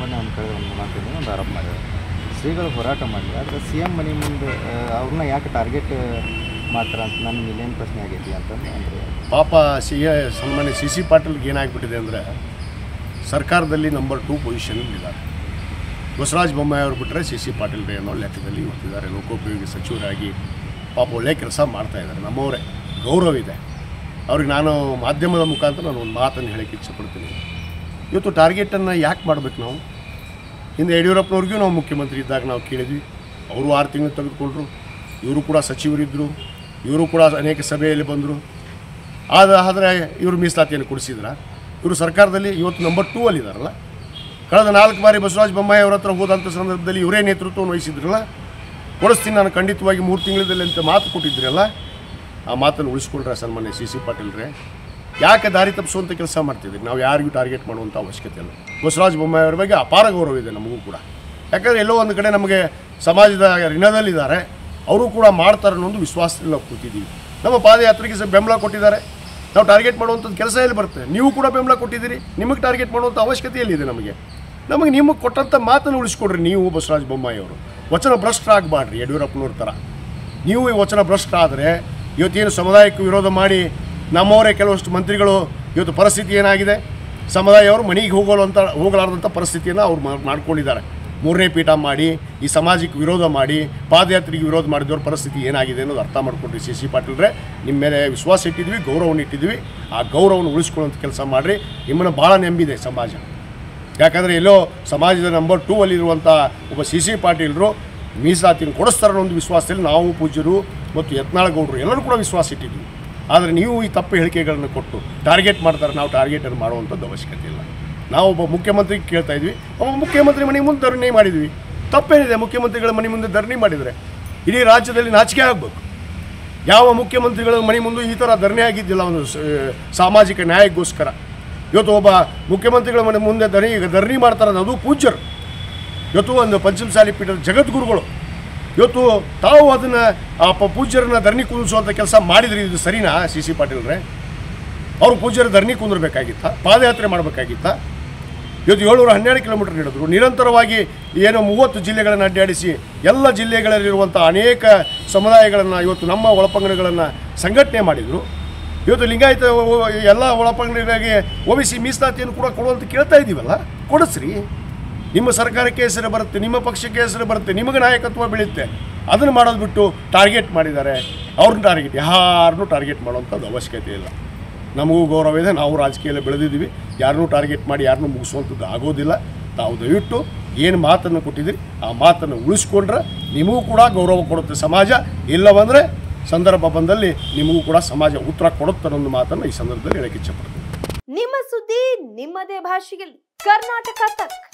ಮೊನ್ನೆ ಒಂದು ಕಳೆದ ಒಂದು ನಾಲ್ಕು ದಿನ ಒಂದು ಆರೋಪ ಮಾಡಿದ್ದಾರೆ ಶ್ರೀಗಳು ಹೋರಾಟ ಮಾಡಿ ಆದರೆ ಸಿ ಎಮ್ ಮನೆ ಮುಂದೆ ಆ, ಅವ್ರನ್ನ ಯಾಕೆ ಟಾರ್ಗೆಟ್ ಮಾಡ್ತಾರೆ ಅಂತ ನನಗೆ ಇಲ್ಲೇನು ಪ್ರಶ್ನೆ ಆಗೈತಿ ಅಂತಂದು ಅಂದರೆ ಪಾಪ ಸಿ ಎ ಸನ್ಮಾನ್ಯ ಸಿ ಸಿ ಪಾಟೀಲ್ಗೆ ಏನಾಗ್ಬಿಟ್ಟಿದೆ ಅಂದರೆ ಸರ್ಕಾರದಲ್ಲಿ ನಂಬರ್ ಟೂ ಪೊಸಿಷನಲ್ಲಿದ್ದಾರೆ ಬಸವರಾಜ ಬೊಮ್ಮಾಯಿ ಅವರು ಬಿಟ್ಟರೆ ಸಿ ಸಿ ಪಾಟೀಲ್ ರೇ ಅನ್ನೋ ಲೆಕ್ಕದಲ್ಲಿ ಇವತ್ತಿದ್ದಾರೆ ಲೋಕೋಪಯೋಗಿ ಸಚಿವರಾಗಿ ಪಾಪ ಒಳ್ಳೆಯ ಕೆಲಸ ಮಾಡ್ತಾ ಇದ್ದಾರೆ ನಮ್ಮವರೇ ಗೌರವ ಇದೆ ಅವ್ರಿಗೆ ನಾನು ಮಾಧ್ಯಮದ ಮುಖಾಂತರ ನಾನು ಒಂದು ಮಾತನ್ನು ಹೇಳಕ್ಕೆ ಇಚ್ಛಪಡ್ತೀನಿ ಇವತ್ತು ಟಾರ್ಗೆಟನ್ನು ಯಾಕೆ ಮಾಡ್ಬೇಕು ನಾವು ಹಿಂದೆ ಯಡಿಯೂರಪ್ಪನವ್ರಿಗೂ ನಾವು ಮುಖ್ಯಮಂತ್ರಿ ಇದ್ದಾಗ ನಾವು ಕೇಳಿದ್ವಿ ಅವರು ಆರು ತಿಂಗಳು ತೆಗೆದುಕೊಂಡ್ರು ಇವರು ಕೂಡ ಸಚಿವರಿದ್ದರು ಇವರು ಕೂಡ ಅನೇಕ ಸಭೆಯಲ್ಲಿ ಬಂದರು ಆದ ಆದರೆ ಇವರು ಮೀಸಲಾತಿಯನ್ನು ಕೊಡಿಸಿದ್ರ ಇವರು ಸರ್ಕಾರದಲ್ಲಿ ಇವತ್ತು ನಂಬರ್ ಟೂ ಅಲ್ಲಿದ್ದಾರಲ್ಲ ಕಳೆದ ನಾಲ್ಕು ಬಾರಿ ಬಸವರಾಜ ಬೊಮ್ಮಾಯಿ ಅವರ ಹತ್ರ ಹೋದಂಥ ಸಂದರ್ಭದಲ್ಲಿ ಇವರೇ ನೇತೃತ್ವವನ್ನು ವಹಿಸಿದ್ರಲ್ಲ ಕೊಡಿಸ್ತೀನಿ ನಾನು ಖಂಡಿತವಾಗಿ ಮೂರು ತಿಂಗಳಲ್ಲಿ ಅಂತ ಮಾತು ಕೊಟ್ಟಿದ್ರಲ್ಲ ಆ ಮಾತನ್ನು ಉಳಿಸ್ಕೊಂಡ್ರೆ ಸನ್ಮಾನ್ಯ ಸಿ ಸಿ ಪಾಟೀಲ್ರೆ ಯಾಕೆ ದಾರಿ ತಪ್ಪಿಸುವಂಥ ಕೆಲಸ ಮಾಡ್ತಿದ್ದೀರಿ ನಾವು ಯಾರಿಗೂ ಟಾರ್ಗೆಟ್ ಮಾಡುವಂಥ ಅವಶ್ಯಕತೆ ಇಲ್ಲ ಬಸವರಾಜ ಬೊಮ್ಮಾಯಿ ಅವರ ಬಗ್ಗೆ ಅಪಾರ ಗೌರವ ಇದೆ ನಮಗೂ ಕೂಡ ಯಾಕಂದರೆ ಎಲ್ಲೋ ಒಂದು ಕಡೆ ನಮಗೆ ಸಮಾಜದ ಋಣದಲ್ಲಿದ್ದಾರೆ ಅವರು ಕೂಡ ಮಾಡ್ತಾರೆ ಅನ್ನೋ ಒಂದು ವಿಶ್ವಾಸದಲ್ಲಿ ನಾವು ಕೂತಿದ್ದೀವಿ ನಮ್ಮ ಪಾದಯಾತ್ರೆಗೆ ಸಹ ಬೆಂಬಲ ಕೊಟ್ಟಿದ್ದಾರೆ ನಾವು ಟಾರ್ಗೆಟ್ ಮಾಡುವಂಥದ್ದು ಕೆಲಸ ಎಲ್ಲಿ ಬರುತ್ತೆ ನೀವು ಕೂಡ ಬೆಂಬಲ ಕೊಟ್ಟಿದ್ದೀರಿ ನಿಮಗೆ ಟಾರ್ಗೆಟ್ ಮಾಡುವಂಥ ಅವಶ್ಯಕತೆ ಎಲ್ಲಿದೆ ನಮಗೆ ನಮಗೆ ನಿಮಗೆ ಕೊಟ್ಟಂಥ ಮಾತನ್ನು ಉಳಿಸ್ಕೊಡ್ರಿ ನೀವು ಬಸವರಾಜ ಬೊಮ್ಮಾಯಿ ಅವರು ವಚನ ಭ್ರಷ್ಟರಾಗಬಾರ್ರಿ ಯಡಿಯೂರಪ್ಪನವ್ರ ಥರ ನೀವು ಈ ವಚನ ಭ್ರಷ್ಟರಾದರೆ ಇವತ್ತೇನು ಸಮುದಾಯಕ್ಕೆ ವಿರೋಧ ಮಾಡಿ ನಮ್ಮವರೇ ಕೆಲವಷ್ಟು ಮಂತ್ರಿಗಳು ಇವತ್ತು ಪರಿಸ್ಥಿತಿ ಏನಾಗಿದೆ ಸಮುದಾಯವರು ಮನೆಗೆ ಹೋಗಲು ಅಂತ ಹೋಗಲಾರ್ದಂಥ ಪರಿಸ್ಥಿತಿಯನ್ನು ಅವ್ರು ಮಾ- ಮಾಡ್ಕೊಂಡಿದ್ದಾರೆ ಮೂರನೇ ಪೀಠ ಮಾಡಿ ಈ ಸಮಾಜಕ್ಕೆ ವಿರೋಧ ಮಾಡಿ ಪಾದಯಾತ್ರೆಗೆ ವಿರೋಧ ಮಾಡಿದವ್ರ ಪರಿಸ್ಥಿತಿ ಏನಾಗಿದೆ ಅನ್ನೋದು ಅರ್ಥ ಮಾಡ್ಕೊಂಡ್ರಿ ಸಿ ಸಿ ಪಾಟೀಲ್ರೆ ನಿಮ್ಮ ಮೇಲೆ ವಿಶ್ವಾಸ ಇಟ್ಟಿದ್ವಿ ಗೌರವವನ್ನು ಇಟ್ಟಿದ್ವಿ ಆ ಗೌರವವನ್ನು ಉಳಿಸ್ಕೊಳ್ಳೋಂಥ ಕೆಲಸ ಮಾಡಿರಿ ನಿಮ್ಮನ್ನು ಭಾಳ ನಂಬಿದೆ ಸಮಾಜ ಯಾಕಂದರೆ ಎಲ್ಲೋ ಸಮಾಜದ ನಂಬರ್ ಟೂ ಅಲ್ಲಿರುವಂಥ ಒಬ್ಬ ಸಿ ಸಿ ಪಾಟೀಲರು ಮೀಸಲಾತಿನ ಕೊಡಿಸ್ತಾರೆ ಅನ್ನೋ ಒಂದು ವಿಶ್ವಾಸದಲ್ಲಿ ನಾವು ಪೂಜ್ಯರು ಮತ್ತು ಯತ್ನಾಳಗೌಡರು ಎಲ್ಲರೂ ಕೂಡ ವಿಶ್ವಾಸ ಇಟ್ಟಿದ್ವಿ ಆದರೆ ನೀವು ಈ ತಪ್ಪು ಹೇಳಿಕೆಗಳನ್ನು ಕೊಟ್ಟು ಟಾರ್ಗೆಟ್ ಮಾಡ್ತಾರೆ ನಾವು ಟಾರ್ಗೆಟನ್ನು ಮಾಡುವಂಥದ್ದು ಅವಶ್ಯಕತೆ ಇಲ್ಲ ನಾವು ಒಬ್ಬ ಮುಖ್ಯಮಂತ್ರಿಗೆ ಕೇಳ್ತಾ ಇದ್ವಿ ಒಬ್ಬ ಮುಖ್ಯಮಂತ್ರಿ ಮನೆ ಮುಂದೆ ಧರಣಿ ಮಾಡಿದ್ವಿ ತಪ್ಪೇನಿದೆ ಮುಖ್ಯಮಂತ್ರಿಗಳ ಮನೆ ಮುಂದೆ ಧರಣಿ ಮಾಡಿದರೆ ಇಡೀ ರಾಜ್ಯದಲ್ಲಿ ನಾಚಿಕೆ ಆಗಬೇಕು ಯಾವ ಮುಖ್ಯಮಂತ್ರಿಗಳ ಮನೆ ಮುಂದೆ ಈ ಥರ ಧರಣಿ ಆಗಿದ್ದಿಲ್ಲ ಒಂದು ಸ- ಸಾಮಾಜಿಕ ನ್ಯಾಯಕ್ಕೋಸ್ಕರ ಇವತ್ತು ಒಬ್ಬ ಮುಖ್ಯಮಂತ್ರಿಗಳ ಮನೆ ಮುಂದೆ ಧರಣಿ ಈಗ ಧರಣಿ ಮಾಡ್ತಾರೆ ಅದು ಪೂಜ್ಯರು ಇವತ್ತು ಒಂದು ಪಂಚಮಸಾಲಿ ಪೀಠದ ಜಗದ್ಗುರುಗಳು ಇವತ್ತು ತಾವು ಅದನ್ನು ಆ ಪ- ಪೂಜ್ಯರನ್ನ ಧರಣಿ ಕುಂದಿಸುವಂಥ ಕೆಲಸ ಮಾಡಿದ್ರಿ ಇದು ಸರಿನಾ ಸಿ ಸಿ ಪಾಟೀಲ್ರೆ ಅವರು ಪೂಜ್ಯರ ಧರಣಿ ಕುಂದಿರ್ಬೇಕಾಗಿತ್ತ ಪಾದಯಾತ್ರೆ ಮಾಡಬೇಕಾಗಿತ್ತ ಇವತ್ತು ಏಳ್ನೂರ ಹನ್ನೆರಡು ಕಿಲೋಮೀಟರ್ ನಡೆದರು ನಿರಂತರವಾಗಿ ಏನೋ ಮೂವತ್ತು ಜಿಲ್ಲೆಗಳನ್ನು ಅಡ್ಡಾಡಿಸಿ ಎಲ್ಲ ಜಿಲ್ಲೆಗಳಲ್ಲಿರುವಂಥ ಅನೇಕ ಸಮುದಾಯಗಳನ್ನು ಇವತ್ತು ನಮ್ಮ ಒಳಪಂಗಡಗಳನ್ನು ಸಂಘಟನೆ ಮಾಡಿದರು ಇವತ್ತು ಲಿಂಗಾಯತ ಒ- ಒ- ಎಲ್ಲ ಒಳಪಂಗಡಗಳಿಗೆ ಒ ಬಿ ಸಿ ಮೀಸಲಾತಿಯನ್ನು ಕೂಡ ಕೊಡುವಂತ ಕೇಳ್ತಾ ಇದ್ದೀವಲ್ಲ ಕೊಡಿಸ್ರಿ ನಿಮ್ಮ ಸರ್ಕಾರಕ್ಕೆ ಹೆಸರು ಬರುತ್ತೆ ನಿಮ್ಮ ಪಕ್ಷಕ್ಕೆ ಹೆಸರು ಬರುತ್ತೆ ನಿಮಗೆ ನಾಯಕತ್ವ ಬೆಳೆಯುತ್ತೆ ಅದನ್ನು ಮಾಡೋದು ಬಿಟ್ಟು ಟಾರ್ಗೆಟ್ ಮಾಡಿದ್ದಾರೆ ಅವ್ರನ್ನ ಟಾರ್ಗೆಟ್ ಯಾರನ್ನೂ ಟಾರ್ಗೆಟ್ ಮಾಡುವಂಥದ್ದು ಅವಶ್ಯಕತೆ ಇಲ್ಲ ನಮಗೂ ಗೌರವ ಇದೆ ನಾವು ರಾಜಕೀಯದಲ್ಲಿ ಬೆಳೆದಿದ್ದೀವಿ ಯಾರನ್ನೂ ಟಾರ್ಗೆಟ್ ಮಾಡಿ ಯಾರನ್ನೂ ಮುಗಿಸುವಂಥದ್ದು ಆಗೋದಿಲ್ಲ ತಾವು ದಯವಿಟ್ಟು ಏನು ಮಾತನ್ನು ಕೊಟ್ಟಿದ್ದೀರಿ ಆ ಮಾತನ್ನು ಉಳಿಸ್ಕೊಂಡ್ರೆ ನಿಮಗೂ ಕೂಡ ಗೌರವ ಕೊಡುತ್ತೆ ಸಮಾಜ ಇಲ್ಲವಂದರೆ ಸಂದರ್ಭ ಬಂದಲ್ಲಿ ನಿಮಗೂ ಕೂಡ ಸಮಾಜ ಉತ್ತರ ಕೊಡುತ್ತೆ ಅನ್ನೋ ಮಾತನ್ನು ಈ ಸಂದರ್ಭದಲ್ಲಿ ಹೇಳಕ್ಕೆ ಇಚ್ಛಪಡ್ತೀನಿ ನಿಮ್ಮ ಸುದ್ದಿ ನಿಮ್ಮದೇ ಭಾಷೆಯಲ್ಲಿ ಕರ್ನಾಟಕ ತಕ್